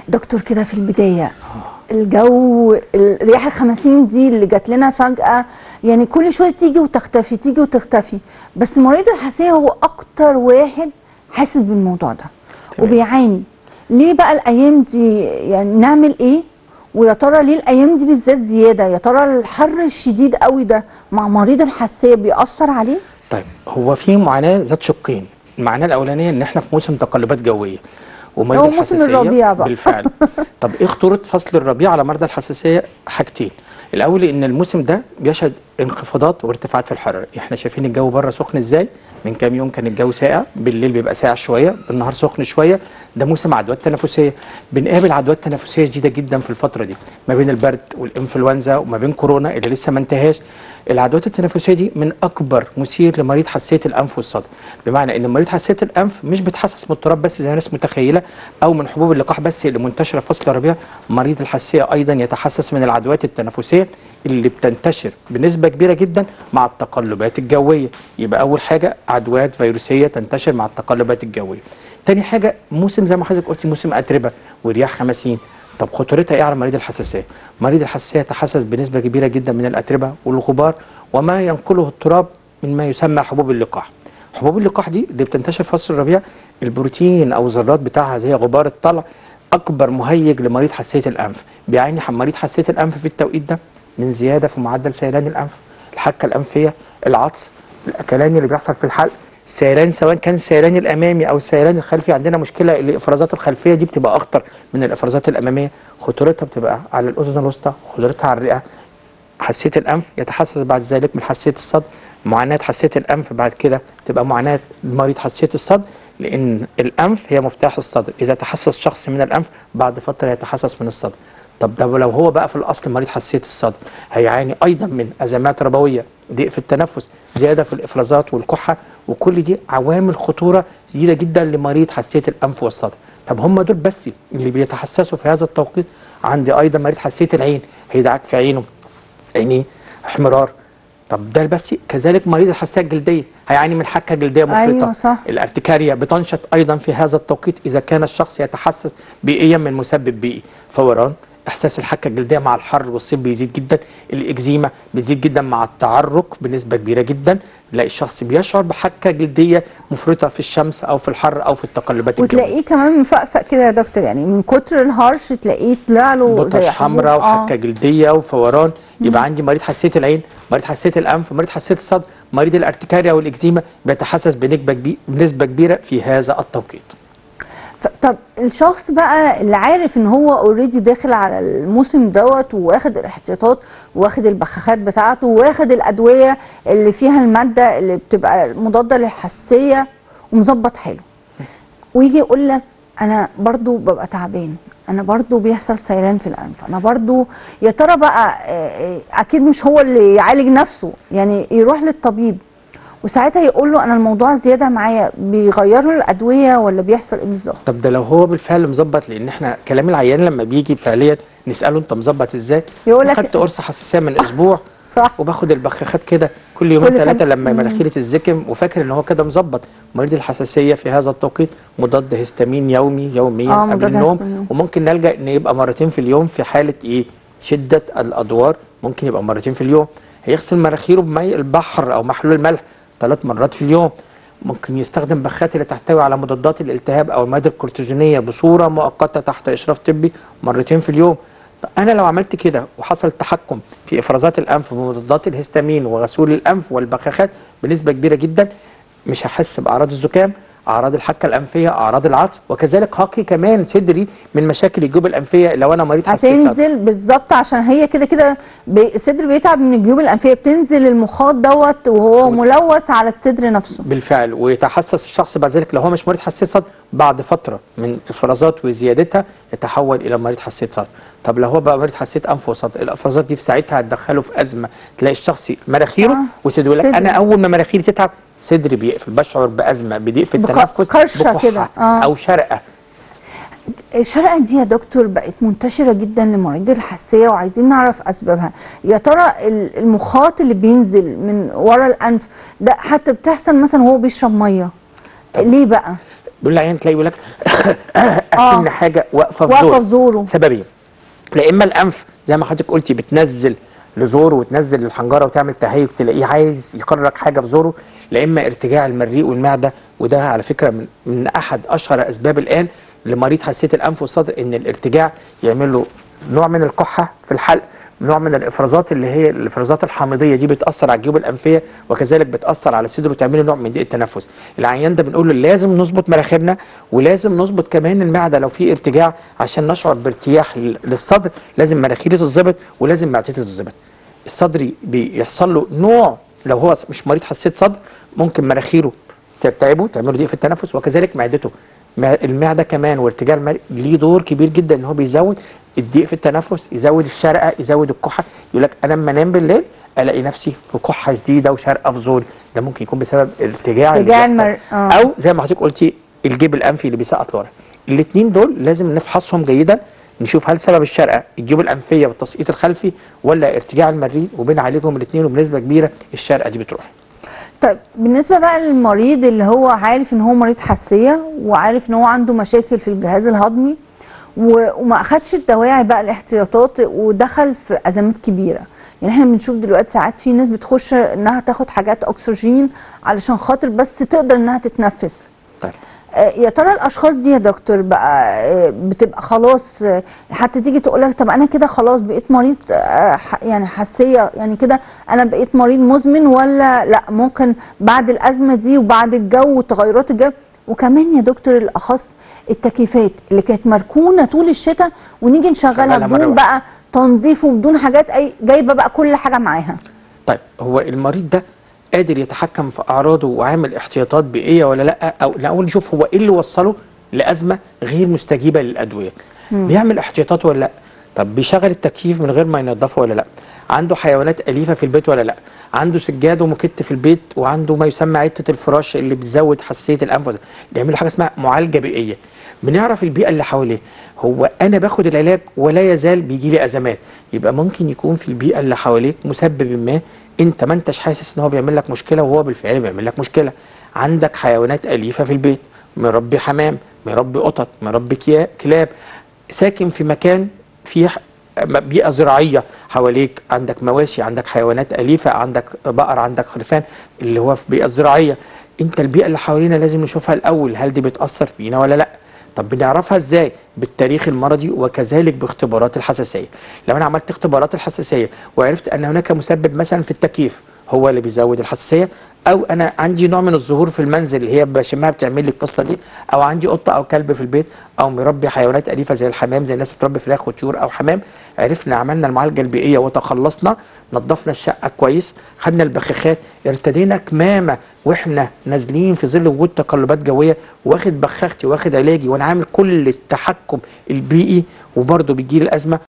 دكتور كده في البدايه الجو الرياح الخمسين دي اللي جات لنا فجاه يعني كل شويه تيجي وتختفي تيجي وتختفي بس مريض الحساسيه هو اكتر واحد حاسس بالموضوع ده تمام. وبيعاني ليه بقى الايام دي يعني نعمل ايه ويا ترى ليه الايام دي بالذات زياده يا ترى الحر الشديد قوي ده مع مريض الحساسيه بيأثر عليه طيب هو في معاناه ذات شقين المعاناه الاولانيه ان احنا في موسم تقلبات جويه ومريض هو موسم الحساسيه الربيع بقى. بالفعل طب ايه خطوره فصل الربيع على مرضى الحساسيه حاجتين الاول ان الموسم ده بيشهد انخفاضات وارتفاعات في الحراره احنا شايفين الجو بره سخن ازاي من كام يوم كان الجو ساقع بالليل بيبقى ساقع شويه بالنهار سخن شويه ده موسم عدوات تنفسيه بنقابل عدوات تنفسيه شديده جدا في الفتره دي ما بين البرد والانفلونزا وما بين كورونا اللي لسه ما انتهاش العدوات التنفسيه دي من اكبر مثير لمريض حساسيه الانف والصدر بمعنى ان مريض حساسيه الانف مش بيتحسس من التراب بس زي ما الناس متخيله او من حبوب اللقاح بس اللي منتشره في فصل الربيع مريض الحساسيه ايضا يتحسس من العدوات التنفسيه اللي بتنتشر بنسبه كبيره جدا مع التقلبات الجويه يبقى اول حاجه عدوات فيروسيه تنتشر مع التقلبات الجويه تاني حاجه موسم زي ما حضرتك قلتي موسم اتربه ورياح خمسين طب خطورتها ايه على مريض الحساسيه؟ مريض الحساسيه يتحسس بنسبه كبيره جدا من الاتربه والغبار وما ينقله التراب من ما يسمى حبوب اللقاح. حبوب اللقاح دي اللي بتنتشر في فصل الربيع البروتين او الذرات بتاعها زي غبار الطلع اكبر مهيج لمريض حساسيه الانف، بيعاني مريض حساسيه الانف في التوقيت ده من زياده في معدل سيلان الانف، الحكه الانفيه، العطس، الاكلان اللي بيحصل في الحلق، السيلان سواء كان السيلان الامامي او السيلان الخلفي عندنا مشكله الافرازات الخلفيه دي بتبقى اخطر من الافرازات الاماميه خطورتها بتبقى على الاذن الوسطى خطورتها على الرئه حساسيه الانف يتحسس بعد ذلك من حساسيه الصدر معاناه حساسيه الانف بعد كده تبقى معاناه مريض حساسيه الصدر لان الانف هي مفتاح الصدر اذا تحسس شخص من الانف بعد فتره يتحسس من الصدر طب ده لو هو بقى في الاصل مريض حساسيه الصدر هيعاني ايضا من ازمات ربويه ضيق في التنفس زياده في الافرازات والكحه وكل دي عوامل خطوره شديده جدا لمريض حساسيه الانف والصدر طب هم دول بس اللي بيتحسسوا في هذا التوقيت عندي ايضا مريض حساسيه العين هيدعك في عينه عينيه احمرار طب ده بس كذلك مريض الحساسيه الجلديه هيعاني من حكه جلديه مفرطه أيوة صح. الارتكاريا بتنشط ايضا في هذا التوقيت اذا كان الشخص يتحسس بيئيا من مسبب بيئي فوران احساس الحكه الجلديه مع الحر والصيف بيزيد جدا الاكزيما بتزيد جدا مع التعرق بنسبه كبيره جدا تلاقي الشخص بيشعر بحكه جلديه مفرطه في الشمس او في الحر او في التقلبات الجويه وتلاقيه كمان مفقفق كده يا دكتور يعني من كتر الهرش تلاقيه طلع له بطش زي حمراء حبوب. آه. وحكه جلديه وفوران يبقى عندي مريض حساسيه العين مريض حساسيه الانف مريض حساسيه الصدر مريض الارتكاريا والاكزيما بيتحسس بنسبه كبي- بنسبه كبيره في هذا التوقيت ف- طب الشخص بقى اللي عارف ان هو اوريدي داخل على الموسم دوت واخد الاحتياطات واخد البخاخات بتاعته واخد الادويه اللي فيها الماده اللي بتبقى مضاده للحساسيه ومظبط حاله ويجي يقول لك انا برضو ببقى تعبان انا برضو بيحصل سيلان في الانف انا برضو يا ترى بقى آه، آه، اكيد مش هو اللي يعالج نفسه يعني يروح للطبيب وساعتها يقول له انا الموضوع زياده معايا بيغير له الادويه ولا بيحصل ايه بالظبط طب ده لو هو بالفعل مظبط لان احنا كلام العيان لما بيجي فعليا نساله انت مظبط ازاي يقول لك- خدت قرص حساسيه من اسبوع صح وباخد البخاخات كده كل يومين كل كام- ثلاثه لما مم. مناخيري تتزكم وفاكر ان هو كده مظبط مريض الحساسيه في هذا التوقيت مضاد هيستامين يومي يوميا آه، قبل مضاد النوم هيستامين. وممكن نلجا ان يبقى مرتين في اليوم في حاله ايه شده الادوار ممكن يبقى مرتين في اليوم هيغسل مناخيره بماء البحر او محلول الملح ثلاث مرات في اليوم ممكن يستخدم بخات اللي تحتوي على مضادات الالتهاب او المواد الكورتيزونيه بصوره مؤقته تحت اشراف طبي مرتين في اليوم طب انا لو عملت كده وحصل تحكم في افرازات الانف بمضادات الهستامين وغسول الانف والبخاخات بنسبه كبيره جدا مش هحس باعراض الزكام اعراض الحكه الانفيه اعراض العطس وكذلك هقي كمان صدري من مشاكل الجيوب الانفيه لو انا مريض حساسيه صدر. هتنزل بالظبط عشان هي كده كده بي- الصدر بيتعب من الجيوب الانفيه بتنزل المخاط دوت وهو ملوث على الصدر نفسه بالفعل ويتحسس الشخص بعد ذلك لو هو مش مريض حساسيه صدر بعد فتره من الافرازات وزيادتها يتحول الى مريض حساسيه صدر طب لو هو بقى مريض حساسيه انف وصدر الافرازات دي في ساعتها هتدخله في ازمه تلاقي الشخص مناخيره آه. وصدره يقول لك صدره. انا اول ما مناخيري تتعب صدري بيقفل بشعر بازمه بضيق في بق- التنفس قرشة بكحة كده. آه. او شرقه الشرقه دي يا دكتور بقت منتشره جدا لمريض الحساسيه وعايزين نعرف اسبابها يا ترى ال- المخاط اللي بينزل من ورا الانف ده حتى بتحصل مثلا وهو بيشرب ميه طب. ليه بقى بيقول العيان تلاقي يقول لك اكن حاجه واقفه في واقفه زور في زوره سببين لا اما الانف زي ما حضرتك قلتي بتنزل لزوره وتنزل الحنجره وتعمل تهيج تلاقيه عايز يخرج حاجه في زوره لا اما ارتجاع المريء والمعده وده على فكره من, من احد اشهر اسباب الان لمريض حساسيه الانف والصدر ان الارتجاع يعمل له نوع من الكحه في الحلق نوع من الافرازات اللي هي الافرازات الحامضيه دي بتاثر على الجيوب الانفيه وكذلك بتاثر على صدره وتعمل له نوع من ضيق التنفس العيان ده بنقول له لازم نظبط مناخيرنا ولازم نظبط كمان المعده لو في ارتجاع عشان نشعر بارتياح لل- للصدر لازم مناخيري تتظبط ولازم معدتي تتظبط الصدري بيحصل له نوع لو هو مش مريض حساسيه صدر ممكن مناخيره تتعبه تعمله ضيق في التنفس وكذلك معدته مع- المعده كمان وارتجاع المرء ليه دور كبير جدا ان هو بيزود الضيق في التنفس يزود الشرقه يزود الكحه يقول لك انا لما انام بالليل الاقي نفسي في كحه شديده وشرقه في زوري ده ممكن يكون بسبب ارتجاع اللي ارتجاع بيحصل. المر- آه. او زي ما حضرتك قلتي الجيب الانفي اللي بيسقط لورا الاثنين دول لازم نفحصهم جيدا نشوف هل سبب الشرقه الجيوب الانفيه والتسقيط الخلفي ولا ارتجاع المريء وبنعالجهم الاثنين وبنسبه كبيره الشرقه دي بتروح طيب بالنسبه بقى للمريض اللي هو عارف ان هو مريض حساسيه وعارف ان هو عنده مشاكل في الجهاز الهضمي و- وما اخدش الدواعي بقى الاحتياطات ودخل في ازمات كبيره يعني احنا بنشوف دلوقتي ساعات في ناس بتخش انها تاخد حاجات اكسجين علشان خاطر بس تقدر انها تتنفس طيب آه، يا ترى الاشخاص دي يا دكتور بقى آه، بتبقى خلاص آه، حتى تيجي تقول لك طب انا كده خلاص بقيت مريض آه، ح- يعني حساسيه يعني كده انا بقيت مريض مزمن ولا لا ممكن بعد الازمه دي وبعد الجو وتغيرات الجو وكمان يا دكتور الاخص التكييفات اللي كانت مركونه طول الشتاء ونيجي نشغلها شغلها مرة بدون واحدة. بقى تنظيف وبدون حاجات اي جايبه بقى كل حاجه معاها طيب هو المريض ده قادر يتحكم في اعراضه وعامل احتياطات بيئيه ولا لا او الاول نشوف هو ايه اللي وصله لازمه غير مستجيبه للادويه مم. بيعمل احتياطات ولا لا طب بيشغل التكييف من غير ما ينظفه ولا لا عنده حيوانات اليفه في البيت ولا لا عنده سجاد ومكت في البيت وعنده ما يسمى عده الفراش اللي بتزود حساسيه الانف وده. بيعملوا حاجه اسمها معالجه بيئيه بنعرف البيئه اللي حواليه هو انا باخد العلاج ولا يزال بيجي لي ازمات يبقى ممكن يكون في البيئه اللي حواليك مسبب ما انت ما انتش حاسس ان هو بيعمل لك مشكله وهو بالفعل بيعمل لك مشكله عندك حيوانات اليفه في البيت مربي حمام مربي قطط مربي كيا- كلاب ساكن في مكان فيه ح- بيئه زراعيه حواليك عندك مواشي عندك حيوانات اليفه عندك بقر عندك خرفان اللي هو في بيئه زراعيه انت البيئه اللي حوالينا لازم نشوفها الاول هل دي بتاثر فينا ولا لا طب بنعرفها ازاي بالتاريخ المرضي وكذلك باختبارات الحساسيه لو انا عملت اختبارات الحساسيه وعرفت ان هناك مسبب مثلا في التكييف هو اللي بيزود الحساسيه او انا عندي نوع من الزهور في المنزل اللي هي بشمها بتعمل لي القصه دي او عندي قطه او كلب في البيت او مربي حيوانات اليفه زي الحمام زي الناس اللي بتربي فراخ وطيور او حمام عرفنا عملنا المعالجه البيئيه وتخلصنا نظفنا الشقه كويس خدنا البخاخات ارتدينا كمامه واحنا نازلين في ظل وجود تقلبات جويه واخد بخاختي واخد علاجي وانا عامل كل التحكم البيئي وبرضه بيجي لي الازمه